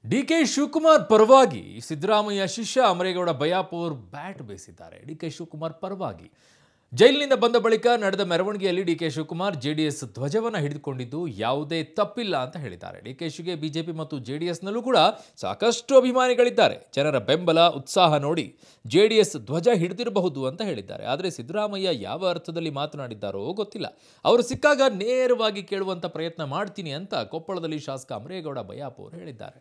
D K Shivakumar ಪರವಾಗಿ ಸಿದ್ದರಾಮಯ್ಯ ಶಿಷ್ಯ Amaregowda Bayapur bat ಬೀಸಿದ್ದಾರೆ ಡಿ ಕೆ ಶಿವಕುಮಾರ್ ಪರವಾಗಿ ಜೈಲಿನಿಂದ ಬಂದ ಬಳಿಕ ನಡೆದ ಮೆರವಣಿಗೆಯಲ್ಲಿ ಡಿ ಕೆ ಶಿವಕುಮಾರ್ ಜೆಡಿಎಸ್ ಧ್ವಜವನ್ನು ಹಿಡಿದುಕೊಂಡಿದ್ದು ಯಾವುದೇ ತಪ್ಪಿಲ್ಲ ಅಂತ ಹೇಳಿದ್ದಾರೆ ಡಿಕೆಶಿಗೆ ಬಿಜೆಪಿ ಮತ್ತು ಜೆಡಿಎಸ್ನಲ್ಲೂ ಕೂಡ ಸಾಕಷ್ಟು ಅಭಿಮಾನಿಗಳಿದ್ದಾರೆ ಜನರ ಬೆಂಬಲ ಉತ್ಸಾಹ ನೋಡಿ ಜೆಡಿಎಸ್ ಧ್ವಜ ಹಿಡಿದಿರಬಹುದು ಅಂತ ಹೇಳಿದ್ದಾರೆ ಆದರೆ ಸಿದ್ದರಾಮಯ್ಯ ಯಾವ ಅರ್ಥದಲ್ಲಿ ಮಾತನಾಡಿದ್ದಾರೋ ಗೊತ್ತಿಲ್ಲ ಅವರು ಸಿಕ್ಕಾಗ ನೇರವಾಗಿ ಕೇಳುವಂತ ಪ್ರಯತ್ನ ಮಾಡ್ತೀನಿ ಅಂತ ಕೊಪ್ಪಳದಲ್ಲಿ ಶಾಸಕ ಅಮರೇಗೌಡ ಬಯಾಪುರ್ ಹೇಳಿದ್ದಾರೆ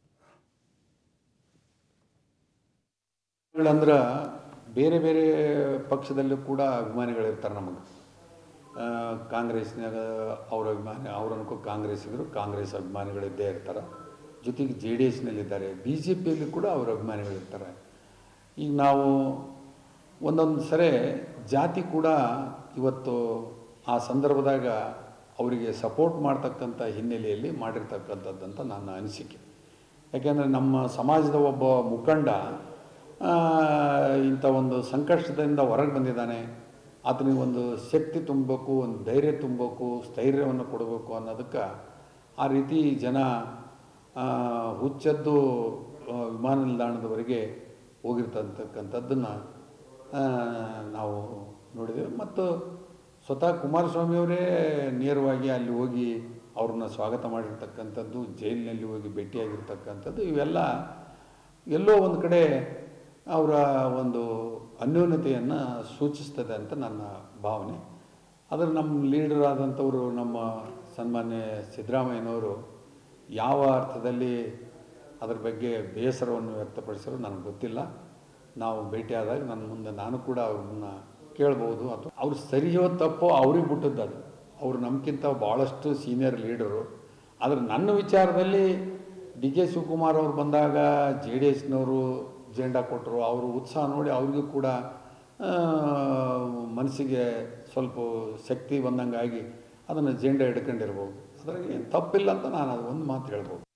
ಗಳಂದ್ರೆ ಬೇರೆ ಬೇರೆ ಪಕ್ಷದಲ್ಲೂ ಕೂಡ ಅಭಿಮಾನಿಗಳಿರ್ತಾರೆ ನಮಗೆ ಕಾಂಗ್ರೆಸ್ನಾಗ ಅವ್ರ ಅಭಿಮಾನಿ ಅವ್ರ ಅನ್ಕೋ ಕಾಂಗ್ರೆಸ್ ಇದ್ರು ಕಾಂಗ್ರೆಸ್ ಅಭಿಮಾನಿಗಳಿದ್ದೇ ಇರ್ತಾರೆ ಜೊತೆಗೆ ಜೆ ಡಿ ಎಸ್ನಲ್ಲಿದ್ದಾರೆ ಬಿ ಜೆ ಪಿಯಲ್ಲಿ ಕೂಡ ಅವ್ರ ಅಭಿಮಾನಿಗಳಿರ್ತಾರೆ ಈಗ ನಾವು ಒಂದೊಂದು ಸರಿ ಜಾತಿ ಕೂಡ ಇವತ್ತು ಆ ಸಂದರ್ಭದಾಗ ಅವರಿಗೆ ಸಪೋರ್ಟ್ ಮಾಡ್ತಕ್ಕಂಥ ಹಿನ್ನೆಲೆಯಲ್ಲಿ ಮಾಡಿರ್ತಕ್ಕಂಥದ್ದಂತ ನನ್ನ ಅನಿಸಿಕೆ ಯಾಕೆಂದರೆ ನಮ್ಮ ಸಮಾಜದ ಒಬ್ಬ ಮುಖಂಡ ಆ, ಇಂಥ ಒಂದು ಸಂಕಷ್ಟದಿಂದ ಹೊರಗೆ ಬಂದಿದ್ದಾನೆ ಆತನಿಗೆ ಒಂದು ಶಕ್ತಿ ತುಂಬಬೇಕು ಒಂದು ಧೈರ್ಯ ತುಂಬಬೇಕು ಸ್ಥೈರ್ಯವನ್ನು ಕೊಡಬೇಕು ಅನ್ನೋದಕ್ಕೆ ಆ ರೀತಿ ಜನ ಆ, ಹುಚ್ಚದ್ದು ಆ, ವಿಮಾನ ನಿಲ್ದಾಣದವರೆಗೆ ಹೋಗಿರ್ತಕ್ಕಂಥದ್ದನ್ನು ನಾವು ನೋಡಿದ್ದೇವೆ ಮತ್ತು ಸ್ವತಃ ಕುಮಾರಸ್ವಾಮಿಯವರೇ ನೇರವಾಗಿ ಅಲ್ಲಿ ಹೋಗಿ ಅವ್ರನ್ನ ಸ್ವಾಗತ ಮಾಡಿರ್ತಕ್ಕಂಥದ್ದು ಜೈಲಿನಲ್ಲಿ ಹೋಗಿ ಭೇಟಿಯಾಗಿರ್ತಕ್ಕಂಥದ್ದು ಇವೆಲ್ಲ ಎಲ್ಲೋ ಒಂದು ಕಡೆ ಅವರ ಒಂದು ಅನ್ಯೋನ್ಯತೆಯನ್ನು ಸೂಚಿಸ್ತದೆ ಅಂತ ನನ್ನ ಭಾವನೆ ಆದರೆ ನಮ್ಮ ಲೀಡರ್ ಆದಂಥವರು ನಮ್ಮ ಸನ್ಮಾನ್ಯ ಸಿದ್ದರಾಮಯ್ಯನವರು ಯಾವ ಅರ್ಥದಲ್ಲಿ ಅದ್ರ ಬಗ್ಗೆ ಬೇಸರವನ್ನು ವ್ಯಕ್ತಪಡಿಸಲು ನನಗೆ ಗೊತ್ತಿಲ್ಲ ನಾವು ಭೇಟಿಯಾದಾಗ ನನ್ನ ಮುಂದೆ ನಾನು ಕೂಡ ಅವ್ರನ್ನ ಕೇಳ್ಬೋದು ಅಥವಾ ಅವ್ರು ಸರಿಯೋ ತಪ್ಪೋ ಅವ್ರಿಗೆ ಬಿಟ್ಟದ್ದು ಅದು ಅವ್ರು ನಮ್ಗಿಂತ ಭಾಳಷ್ಟು ಸೀನಿಯರ್ ಲೀಡರು ಆದರೆ ನನ್ನ ವಿಚಾರದಲ್ಲಿ ಡಿ ಕೆ ಶಿವಕುಮಾರ್ ಅವ್ರು ಬಂದಾಗ ಜೆ ಡಿ ಎಸ್ನವರು ಜೆಂಡಾ ಕೊಟ್ಟರು ಅವರು ಉತ್ಸಾಹ ನೋಡಿ ಅವ್ರಿಗೂ ಕೂಡ ಆ, ಮನಸ್ಸಿಗೆ ಸ್ವಲ್ಪ ಶಕ್ತಿ ಬಂದಂಗಾಗಿ ಅದನ್ನು ಜೆಂಡಾ ಹಿಡ್ಕೊಂಡಿರ್ಬೋದು ಅದ್ರಾಗ ಏನು ತಪ್ಪಿಲ್ಲ ಅಂತ ನಾನು ಅದು ಒಂದು ಮಾತು ಹೇಳ್ಬೋದು